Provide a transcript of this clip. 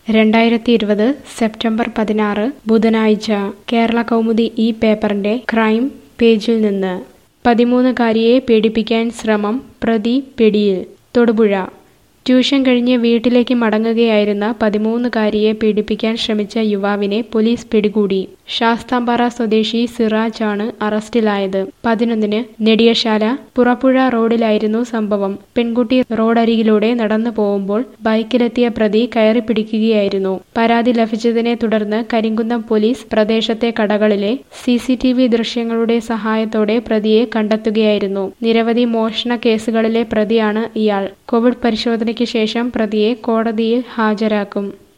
രണ്ടായിരത്തി ഇരുപത് സെപ്റ്റംബർ പതിനാറ് ബുധനാഴ്ച കേരള കൗമുദി ഈ പേപ്പറിന്റെ ക്രൈം പേജിൽ നിന്ന് പതിമൂന്നുകാരിയെ പീഡിപ്പിക്കാൻ ശ്രമം പ്രതി പിടിയിൽ തൊടുപുഴ ട്യൂഷൻ കഴിഞ്ഞ് വീട്ടിലേക്ക് മടങ്ങുകയായിരുന്ന പതിമൂന്നുകാരിയെ പീഡിപ്പിക്കാൻ ശ്രമിച്ച യുവാവിനെ പോലീസ് പിടികൂടി ശാസ്താംപാറ സ്വദേശി സിറാജ് ആണ് അറസ്റ്റിലായത് പതിനൊന്നിന് നെടിയശാല പുറപ്പുഴ റോഡിലായിരുന്നു സംഭവം പെൺകുട്ടി റോഡരികിലൂടെ നടന്നു പോകുമ്പോൾ ബൈക്കിലെത്തിയ പ്രതി കയറി പിടിക്കുകയായിരുന്നു പരാതി ലഭിച്ചതിനെ തുടർന്ന് കരിങ്കുന്നം പോലീസ് പ്രദേശത്തെ കടകളിലെ സി സി ടി വി ദൃശ്യങ്ങളുടെ സഹായത്തോടെ പ്രതിയെ കണ്ടെത്തുകയായിരുന്നു നിരവധി മോഷണ കേസുകളിലെ പ്രതിയാണ് ഇയാൾ കോവിഡ് പരിശോധനയ്ക്ക് ശേഷം പ്രതിയെ കോടതിയിൽ ഹാജരാക്കും